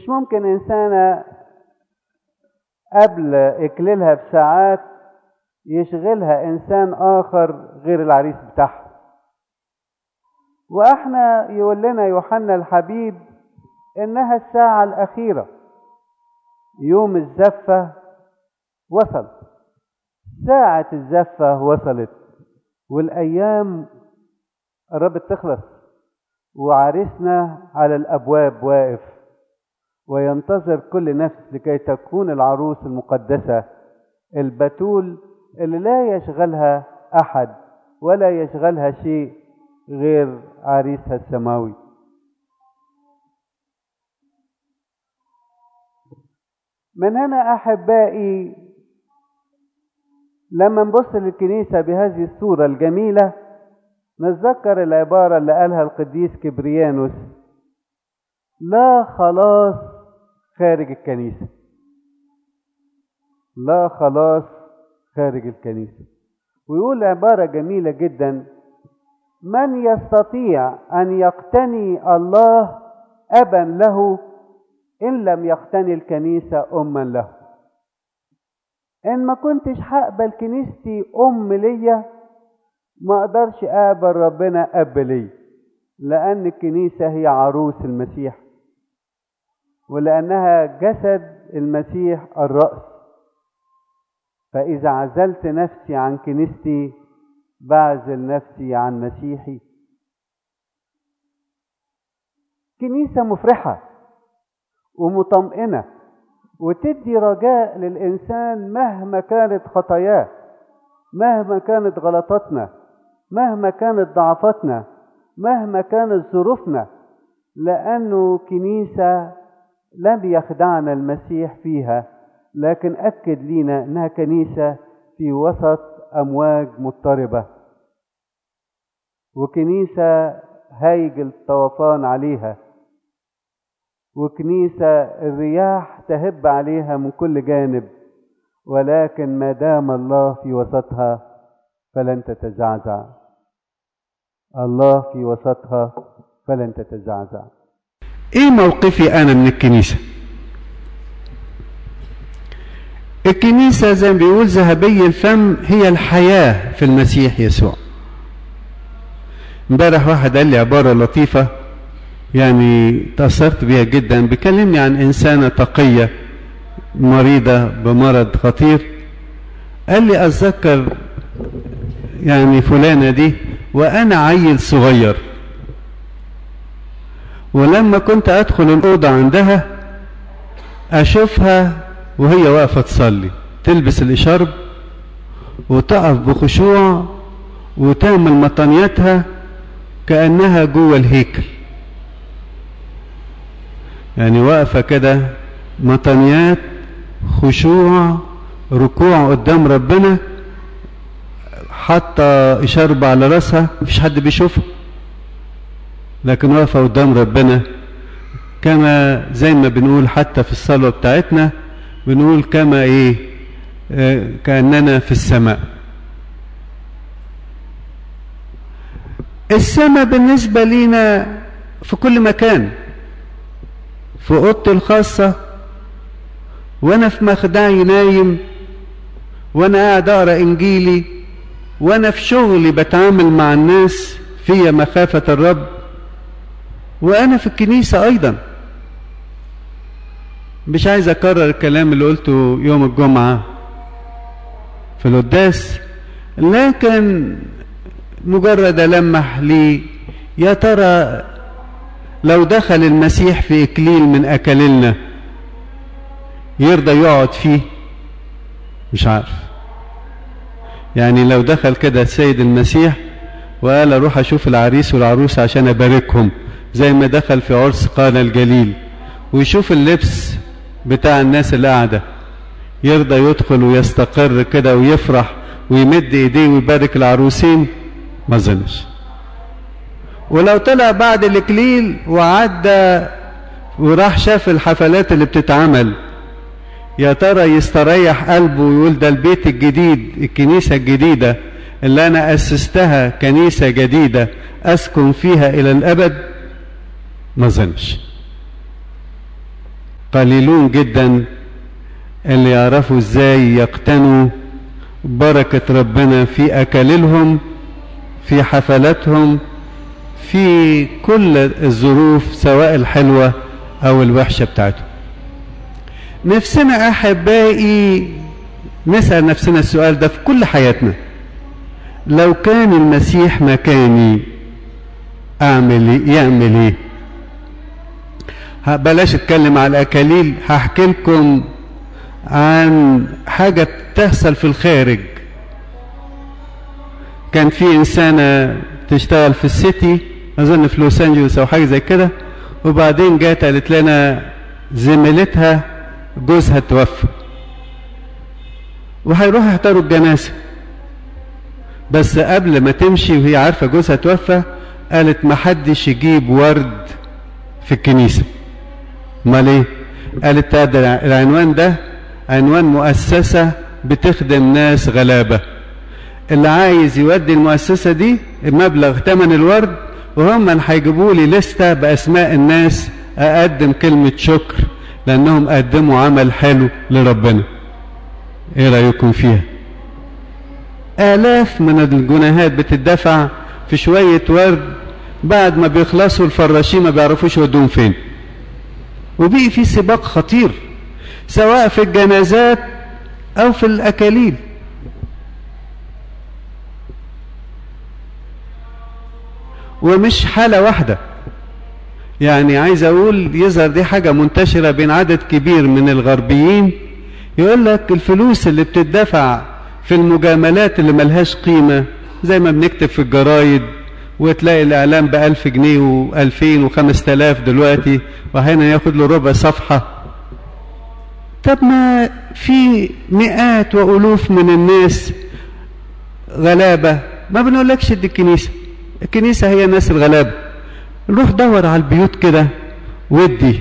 مش ممكن إنسانة قبل إكليلها بساعات يشغلها إنسان آخر غير العريس بتاعها وإحنا يقول لنا يوحنا الحبيب إنها الساعة الأخيرة يوم الزفة وصل ساعة الزفة وصلت والأيام قربت تخلص وعريسنا على الأبواب واقف وينتظر كل نفس لكي تكون العروس المقدسة البتول اللي لا يشغلها أحد ولا يشغلها شيء غير عريسها السماوي من هنا أحبائي لما نبص للكنيسة بهذه الصورة الجميلة نتذكر العبارة اللي قالها القديس كبريانوس لا خلاص خارج الكنيسة لا خلاص خارج الكنيسة ويقول عبارة جميلة جدا من يستطيع أن يقتني الله أبا له إن لم يقتني الكنيسة أما له إن ما كنتش هقبل كنيستي أم ليا ما أقدرش أقبل ربنا أب لي لأن الكنيسة هي عروس المسيح ولأنها جسد المسيح الرأس فإذا عزلت نفسي عن كنيستي بعزل نفسي عن مسيحي كنيسة مفرحة ومطمئنة وتدي رجاء للإنسان مهما كانت خطاياه مهما كانت غلطاتنا مهما كانت ضعفاتنا مهما كانت ظروفنا لأنه كنيسة لم يخدعنا المسيح فيها لكن أكد لينا أنها كنيسة في وسط أمواج مضطربة وكنيسة هايج الطوفان عليها وكنيسة الرياح تهب عليها من كل جانب ولكن ما دام الله في وسطها فلن تتزعزع الله في وسطها فلن تتزعزع ايه موقفي انا من الكنيسة الكنيسة زي ما بيقول ذهبي الفم هي الحياة في المسيح يسوع امبارح واحد قال لي عبارة لطيفة يعني تأثرت بيها جدا بيكلمني عن إنسانة تقية مريضة بمرض خطير قال لي أتذكر يعني فلانة دي وأنا عيل صغير ولما كنت أدخل الأوضة عندها أشوفها وهي واقفة تصلي تلبس الإشارب وتقف بخشوع وتعمل مطنياتها كأنها جوه الهيكل يعني واقفة كده مطنيات خشوع ركوع قدام ربنا حاطة إشارب على راسها مفيش حد بيشوفها لكن واقفة قدام ربنا كما زي ما بنقول حتى في الصلاة بتاعتنا بنقول كما ايه آه كأننا في السماء السماء بالنسبة لينا في كل مكان في اوضتي الخاصة وانا في مخدعي نايم وانا قاعد اقرا انجيلي وانا في شغلي بتعامل مع الناس فيا مخافة الرب وانا في الكنيسة ايضا مش عايز اكرر الكلام اللي قلته يوم الجمعة في القداس لكن مجرد ألمح لي يا ترى لو دخل المسيح في إكليل من أكللنا يرضى يقعد فيه مش عارف يعني لو دخل كده السيد المسيح وقال اروح اشوف العريس والعروس عشان اباركهم زي ما دخل في عرس قانا الجليل ويشوف اللبس بتاع الناس اللي قاعده يرضى يدخل ويستقر كده ويفرح ويمد ايديه ويبارك العروسين ما اظنش ولو طلع بعد الاكليل وعدى وراح شاف الحفلات اللي بتتعمل يا ترى يستريح قلبه ويقول ده البيت الجديد الكنيسة الجديدة اللي أنا أسستها كنيسة جديدة أسكن فيها إلى الأبد ما ظنش قليلون جدا اللي يعرفوا ازاي يقتنوا بركة ربنا في أكللهم في حفلاتهم في كل الظروف سواء الحلوة أو الوحشة بتاعتهم نفسنا أحبائي نسأل نفسنا السؤال ده في كل حياتنا لو كان المسيح مكاني أعمل إيه يعمل إيه بلاش اتكلم على الأكاليل هحكي لكم عن حاجة بتحصل في الخارج كان في إنسانة تشتغل في السيتي أظن في لوس أنجلوس أو حاجة زي كده وبعدين جات قالت لنا زميلتها جوزها توفى وهيروحوا يحضروا الجنازة بس قبل ما تمشي وهي عارفة جوزها توفى قالت ما حدش يجيب ورد في الكنيسة امال ايه قالت هذا العنوان ده عنوان مؤسسة بتخدم ناس غلابة اللي عايز يودي المؤسسة دي مبلغ ثمن الورد وهم اللي هيجيبوا لي لستة بأسماء الناس أقدم كلمة شكر لأنهم قدموا عمل حلو لربنا إيه رأيكم فيها آلاف من الجنيهات بتدفع في شوية ورد بعد ما بيخلصوا الفراشين ما بيعرفوش يودوهم فين وبقي في سباق خطير سواء في الجنازات أو في الأكاليل ومش حالة واحدة يعني عايز أقول يظهر دي حاجة منتشرة بين عدد كبير من الغربيين يقول لك الفلوس اللي بتدفع في المجاملات اللي ملهاش قيمة زي ما بنكتب في الجرايد وتلاقي الإعلام بألف جنيه وألفين وخمس تلاف دلوقتي وأحيانا ياخد له ربع صفحة طب ما في مئات وألوف من الناس غلابة ما بنقولكش دي الكنيسة الكنيسة هي الناس الغلابة نروح دور على البيوت كده ودي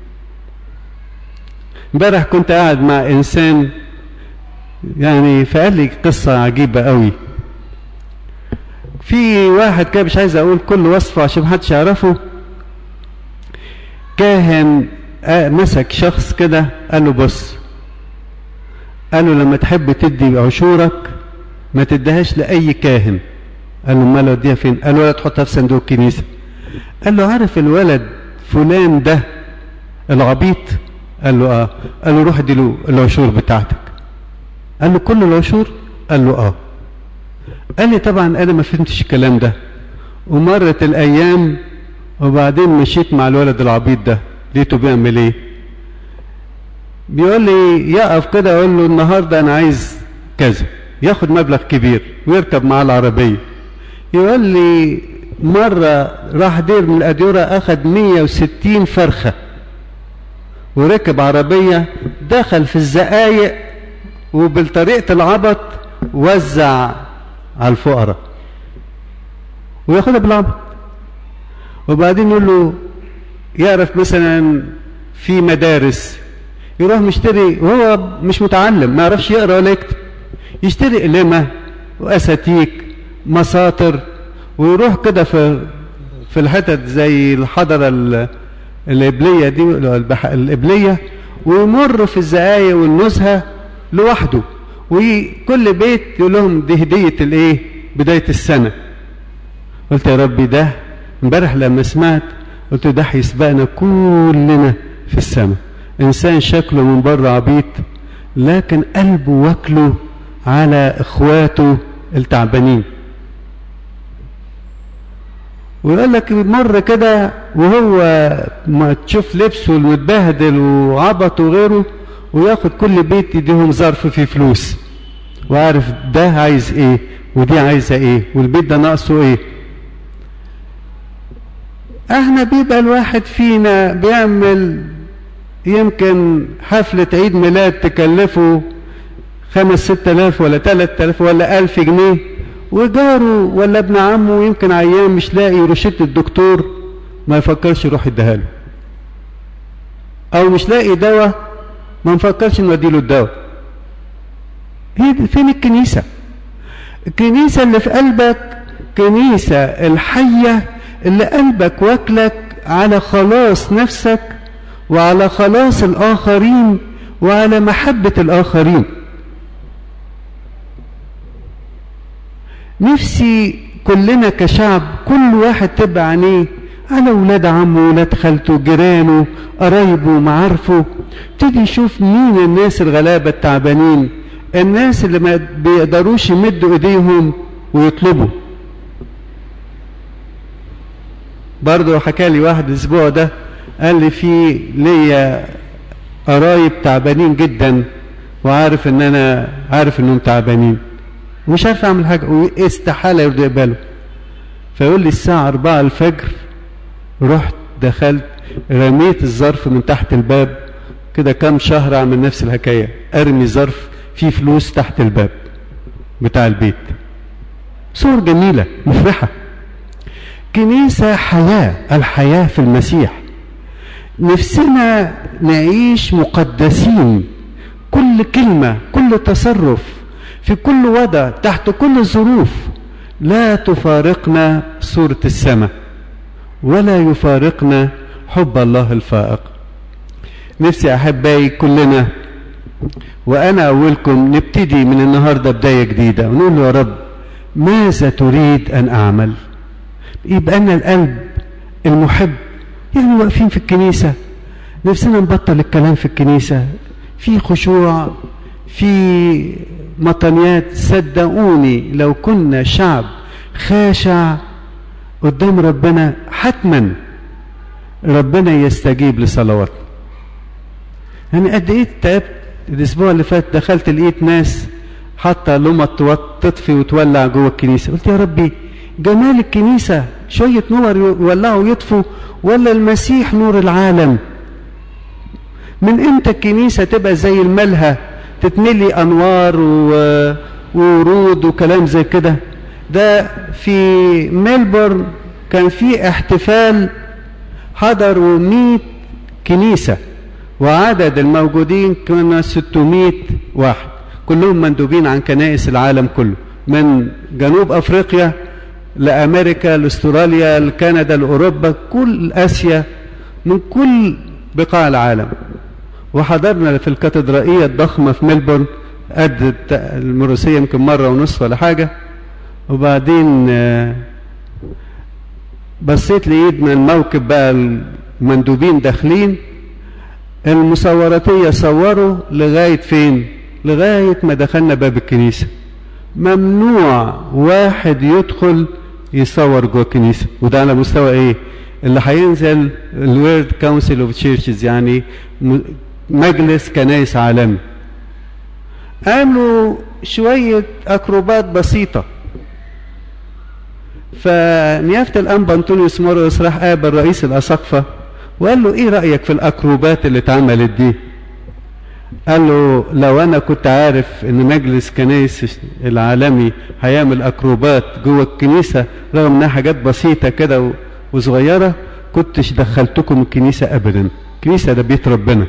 امبارح كنت قاعد مع انسان يعني فقال لي قصة عجيبة قوي في واحد كده مش عايز اقول كل وصفه عشان محدش يعرفه كاهن مسك شخص كده قال له بص قال له لما تحب تدي عشورك ما تديهاش لاي كاهن قال له امال اوديها فين قال له ولا تحطها في صندوق الكنيسه قال له عارف الولد فلان ده العبيط قال له اه قال له روح اديله العشور بتاعتك قال له كل العشور قال له اه قال لي طبعا انا ما فهمتش الكلام ده ومرت الايام وبعدين مشيت مع الولد العبيط ده لقيته بيعمل ايه بيقول لي يقف كده اقول له النهارده انا عايز كذا ياخد مبلغ كبير ويركب معاه العربيه يقول لي مرة راح دير من الأديرة أخد 160 فرخة وركب عربية دخل في الزقايق وبالطريقة العبط وزع على الفقراء وياخدها بالعبط وبعدين يقول له يعرف مثلا في مدارس يروح مشتري وهو مش متعلم ما يعرفش يقرا ولا يكتب يشتري قلمة وأساتيك مساطر ويروح كده في في الحتت زي الحضرة الإبلية دي الإبلية ويمر في الزقايق والنزهة لوحده وكل بيت يقول لهم دي هدية الايه بداية السنة قلت يا ربي ده امبارح لما سمعت قلت ده هيسبقنا كلنا في السماء انسان شكله من بره عبيط لكن قلبه واكله على اخواته التعبانين ويقول لك مرة كده وهو ما تشوف لبسه المتبهدل وعبط وغيره وياخد كل بيت يديهم ظرف فيه فلوس وعارف ده عايز ايه ودي عايزة ايه والبيت ده ناقصه ايه احنا بيبقى الواحد فينا بيعمل يمكن حفلة عيد ميلاد تكلفه خمس ست الاف ولا تلات الاف ولا الف جنيه وجاره ولا ابن عمه يمكن عيان مش لاقي روشته الدكتور ما يفكرش يروح يديها له او مش لاقي دواء ما نفكرش نودي له الدواء هي فين الكنيسة الكنيسة اللي في قلبك كنيسة الحية اللي قلبك واكلك على خلاص نفسك وعلى خلاص الآخرين وعلى محبة الآخرين نفسي كلنا كشعب كل واحد تبقى عينيه على ولاد عمه ولاد خالته جيرانه قرايبه معارفه ابتدي يشوف مين الناس الغلابه التعبانين الناس اللي ما بيقدروش يمدوا ايديهم ويطلبوا برضه حكى لي واحد الاسبوع ده قال لي في ليا قرايب تعبانين جدا وعارف ان انا عارف انهم تعبانين ومش عارف اعمل حاجه واستحاله يرضى يقبله فيقول لي الساعه 4 الفجر رحت دخلت رميت الظرف من تحت الباب كده كام شهر اعمل نفس الحكايه ارمي ظرف فيه فلوس تحت الباب بتاع البيت صور جميله مفرحه كنيسه حياه الحياه في المسيح نفسنا نعيش مقدسين كل كلمه كل تصرف في كل وضع تحت كل الظروف لا تفارقنا صوره السماء ولا يفارقنا حب الله الفائق نفسي احبائي كلنا وانا اولكم نبتدي من النهارده بدايه جديده ونقول له يا رب ماذا تريد ان اعمل يبقى لنا القلب المحب يعني واقفين في الكنيسه نفسنا نبطل الكلام في الكنيسه في خشوع في مطنيات صدقوني لو كنا شعب خاشع قدام ربنا حتما ربنا يستجيب لصلواتنا يعني قد ايه تعبت الاسبوع اللي فات دخلت لقيت ناس حاطه لمط تطفي وتولع جوه الكنيسه قلت يا ربي جمال الكنيسه شويه نور يولعوا ويطفوا ولا المسيح نور العالم من امتى الكنيسه تبقى زي الملهى تتملي انوار و... وورود وكلام زي كده ده في ميلبورن كان في احتفال حضروا 100 كنيسة وعدد الموجودين كنا 600 واحد كلهم مندوبين عن كنائس العالم كله من جنوب افريقيا لامريكا لاستراليا لكندا لاوروبا كل اسيا من كل بقاع العالم وحضرنا في الكاتدرائية الضخمة في ميلبورن قد المروسية يمكن مرة ونصف ولا حاجة وبعدين بصيت لقيت من الموكب بقى المندوبين داخلين المصوراتية صوروا لغاية فين لغاية ما دخلنا باب الكنيسة ممنوع واحد يدخل يصور جوه الكنيسة وده على مستوى ايه اللي هينزل الورد كونسل اوف تشيرشز يعني مجلس كنائس عالمي عملوا شوية أكروبات بسيطة فنيافة الأنبا أنطونيوس موريوس راح قابل رئيس الأساقفة وقال له إيه رأيك في الأكروبات اللي اتعملت دي؟ قال له لو أنا كنت عارف إن مجلس كنائس العالمي هيعمل أكروبات جوه الكنيسة رغم إنها حاجات بسيطة كده وصغيرة كنتش دخلتكم الكنيسة أبدا الكنيسة ده بيت ربنا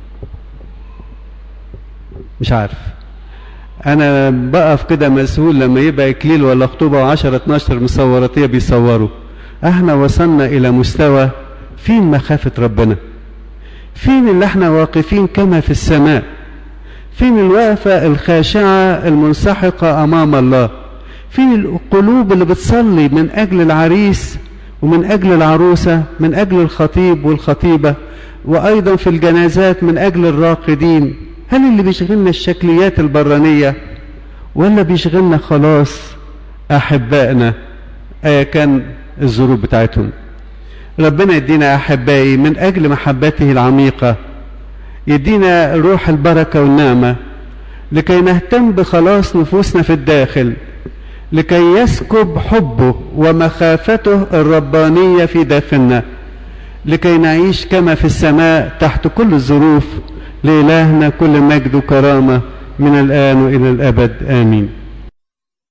مش عارف انا بقف كده مسؤول لما يبقى اكليل ولا خطوبه وعشرة 12 مصوراتيه بيصوروا احنا وصلنا الى مستوى فين مخافه ربنا فين اللي احنا واقفين كما في السماء فين الوقفه الخاشعه المنسحقه امام الله فين القلوب اللي بتصلي من اجل العريس ومن اجل العروسه من اجل الخطيب والخطيبه وايضا في الجنازات من اجل الراقدين هل اللي بيشغلنا الشكليات البرانية ولا بيشغلنا خلاص أحبائنا أيا كان الظروف بتاعتهم ربنا يدينا أحبائي من أجل محبته العميقة يدينا روح البركة والنعمة لكي نهتم بخلاص نفوسنا في الداخل لكي يسكب حبه ومخافته الربانية في داخلنا لكي نعيش كما في السماء تحت كل الظروف لإلهنا كل مجد وكرامة من الآن وإلى الأبد آمين